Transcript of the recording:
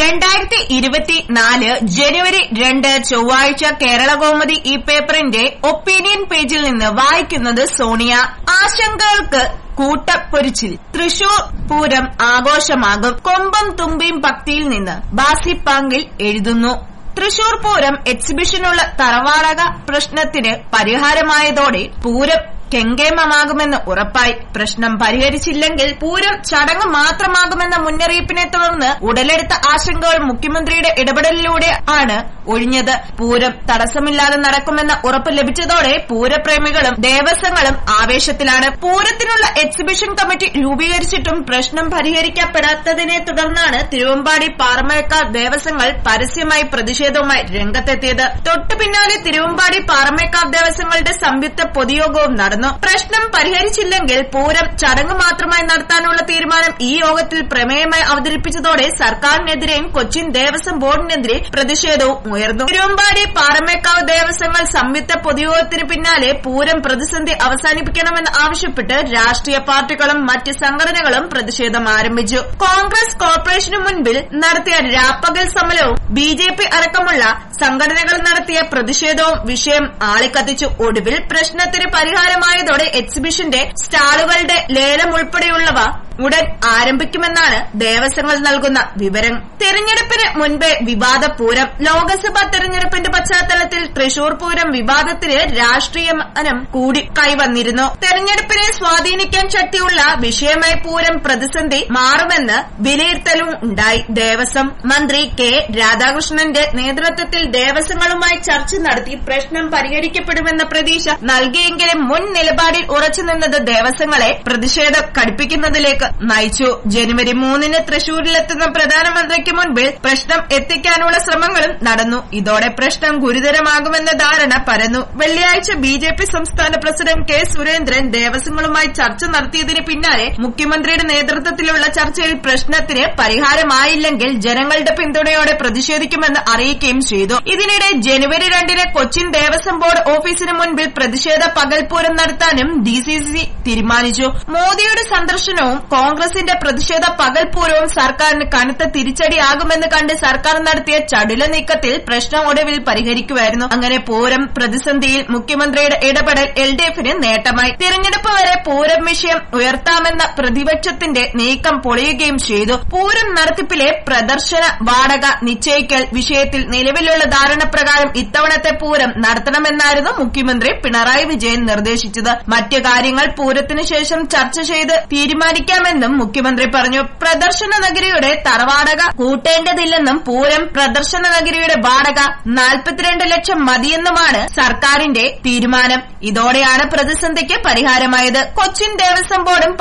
രണ്ടായിരത്തി ഇരുപത്തിനാല് ജനുവരി രണ്ട് ചൊവ്വാഴ്ച കേരളകൗമുദി ഈ പേപ്പറിന്റെ ഒപ്പീനിയൻ പേജിൽ നിന്ന് വായിക്കുന്നത് സോണിയ ആശങ്കകൾക്ക് കൂട്ടപ്പൊരിച്ചിൽ തൃശൂർ പൂരം ആഘോഷമാകും കൊമ്പം തുമ്പിയും ഭക്തിയിൽ നിന്ന് ബാസിപ്പാങ്കിൽ എഴുതുന്നു തൃശൂർ പൂരം എക്സിബിഷനുള്ള തറവാടക പ്രശ്നത്തിന് പരിഹാരമായതോടെ പൂരം കെങ്കേമമാകുമെന്ന് ഉറപ്പായി പ്രശ്നം പരിഹരിച്ചില്ലെങ്കിൽ പൂരം ചടങ്ങ് മാത്രമാകുമെന്ന മുന്നറിയിപ്പിനെ തുടർന്ന് ഉടലെടുത്ത ആശങ്കകൾ മുഖ്യമന്ത്രിയുടെ ഇടപെടലിലൂടെ ആണ് ഒഴിഞ്ഞത് പൂരം തടസ്സമില്ലാതെ നടക്കുമെന്ന ഉറപ്പ് ലഭിച്ചതോടെ പൂരപ്രേമികളും ദേവസ്വങ്ങളും ആവേശത്തിലാണ് പൂരത്തിനുള്ള എക്സിബിഷൻ കമ്മിറ്റി രൂപീകരിച്ചിട്ടും പ്രശ്നം പരിഹരിക്കപ്പെടാത്തതിനെ തുടർന്നാണ് തിരുവമ്പാടി പാറമേക്കാർ ദേവസ്വങ്ങൾ പരസ്യമായി പ്രതിഷേധവുമായി രംഗത്തെത്തിയത് തൊട്ടു പിന്നാലെ തിരുവമ്പാടി പാറമേക്കാർ ദേവസ്വങ്ങളുടെ സംയുക്ത പൊതുയോഗവും നടന്നു പ്രശ്നം പരിഹരിച്ചില്ലെങ്കിൽ പൂരം ചടങ്ങ് മാത്രമായി നടത്താനുള്ള തീരുമാനം ഈ യോഗത്തിൽ പ്രമേയമായി അവതരിപ്പിച്ചതോടെ സർക്കാരിനെതിരെയും കൊച്ചിൻ ദേവസ്വം ബോർഡിനെതിരെ പ്രതിഷേധവും ഉയർന്നു തിരുവമ്പാടി പാറമേക്കാവ് ദേവസ്വങ്ങൾ സംയുക്ത പൊതുയോഗത്തിന് പിന്നാലെ പൂരം പ്രതിസന്ധി അവസാനിപ്പിക്കണമെന്ന് ആവശ്യപ്പെട്ട് രാഷ്ട്രീയ പാർട്ടികളും മറ്റ് സംഘടനകളും പ്രതിഷേധം ആരംഭിച്ചു കോൺഗ്രസ് കോർപ്പറേഷനു മുൻപിൽ നടത്തിയ രാപ്പകൽ സമരവും ബി ജെ പി അടക്കമുള്ള സംഘടനകൾ നടത്തിയ പ്രതിഷേധവും വിഷയം ആളിക്കത്തിച്ചു ഒടുവിൽ പ്രശ്നത്തിന് പരിഹാരമായതോടെ എക്സിബിഷന്റെ സ്റ്റാളുകളുടെ ലേലം ഉൾപ്പെടെയുള്ളവ ഉടൻ ആരംഭിക്കുമെന്നാണ് ദേവസ്വങ്ങൾ നൽകുന്ന വിവരം തെരഞ്ഞെടുപ്പിന് മുൻപേ വിവാദ പൂരം ലോക്സഭാ തെരഞ്ഞെടുപ്പിന്റെ പശ്ചാത്തലത്തിൽ തൃശൂർ പൂരം വിവാദത്തിന് രാഷ്ട്രീയ മനം കൂടി കൈവന്നിരുന്നു തെരഞ്ഞെടുപ്പിനെ സ്വാധീനിക്കാൻ ശക്തിയുള്ള വിഷയമായി പൂരം പ്രതിസന്ധി മാറുമെന്ന് വിലയിരുത്തലും ഉണ്ടായി ദേവസ്വം മന്ത്രി കെ രാധാകൃഷ്ണന്റെ നേതൃത്വത്തിൽ ദേവസ്വങ്ങളുമായി ചർച്ച നടത്തി പ്രശ്നം പരിഹരിക്കപ്പെടുമെന്ന പ്രതീക്ഷ നൽകിയെങ്കിലും മുൻ നിലപാടിൽ ഉറച്ചുനിന്നത് ദേവസ്വങ്ങളെ പ്രതിഷേധം കടുപ്പിക്കുന്നതിലേക്ക് നയിച്ചു ജനുവരി മൂന്നിന് തൃശൂരിലെത്തുന്ന പ്രധാനമന്ത്രിക്ക് മുൻപിൽ പ്രശ്നം എത്തിക്കാനുള്ള ശ്രമങ്ങളും നടന്നു ഇതോടെ പ്രശ്നം ഗുരുതരമാകുമെന്ന ധാരണ പരന്നു വെള്ളിയാഴ്ച ബി ജെ പി സംസ്ഥാന പ്രസിഡന്റ് കെ സുരേന്ദ്രൻ ദേവസ്വങ്ങളുമായി ചർച്ച നടത്തിയതിന് പിന്നാലെ മുഖ്യമന്ത്രിയുടെ നേതൃത്വത്തിലുള്ള ചർച്ചയിൽ പ്രശ്നത്തിന് പരിഹാരമായില്ലെങ്കിൽ ജനങ്ങളുടെ പിന്തുണയോടെ പ്രതിഷേധിക്കുമെന്ന് അറിയിക്കുകയും ചെയ്തു ഇതിനിടെ ജനുവരി രണ്ടിന് കൊച്ചിൻ ദേവസ്വം ബോർഡ് ഓഫീസിന് മുൻപിൽ പ്രതിഷേധ പകൽപൂരം നടത്താനും ഡിസിസി തീരുമാനിച്ചു മോദിയുടെ സന്ദർശനവും കോൺഗ്രസിന്റെ പ്രതിഷേധ പകൽപൂരവും സർക്കാരിന് കനത്ത തിരിച്ചടിയാകുമെന്ന് കണ്ട് സർക്കാർ നടത്തിയ ചടുല നീക്കത്തിൽ പ്രശ്നം ഒടുവിൽ പരിഹരിക്കുമായിരുന്നു അങ്ങനെ പൂരം പ്രതിസന്ധിയിൽ മുഖ്യമന്ത്രിയുടെ ഇടപെടൽ എൽ ഡി എഫിന് നേട്ടമായി തിരഞ്ഞെടുപ്പ് വരെ പൂരം വിഷയം ഉയർത്താമെന്ന പ്രതിപക്ഷത്തിന്റെ നീക്കം പൊളിയുകയും ചെയ്തു പൂരം നടത്തിപ്പിലെ പ്രദർശന വാടക നിശ്ചയിക്കൽ വിഷയത്തിൽ നിലവിലുള്ള ധാരണപ്രകാരം ഇത്തവണത്തെ പൂരം നടത്തണമെന്നായിരുന്നു മുഖ്യമന്ത്രി പിണറായി വിജയൻ നിർദ്ദേശിച്ചത് മറ്റു കാര്യങ്ങൾ പൂരത്തിനു ശേഷം ചർച്ച ചെയ്ത് തീരുമാനിക്കാമെന്നും മുഖ്യമന്ത്രി പറഞ്ഞു പ്രദർശന നഗരിയുടെ തറവാടക കൂട്ടേണ്ടതില്ലെന്നും പൂരം പ്രദർശന നഗരിയുടെ വാടക നാൽപ്പത്തിരണ്ട് ലക്ഷം മതിയെന്നുമാണ് സർക്കാരിന്റെ തീരുമാനം ഇതോടെയാണ് പ്രതിസന്ധിക്ക് പരിഹാരമായത് കൊച്ചിൻ ദേവസ്വം ബോർഡും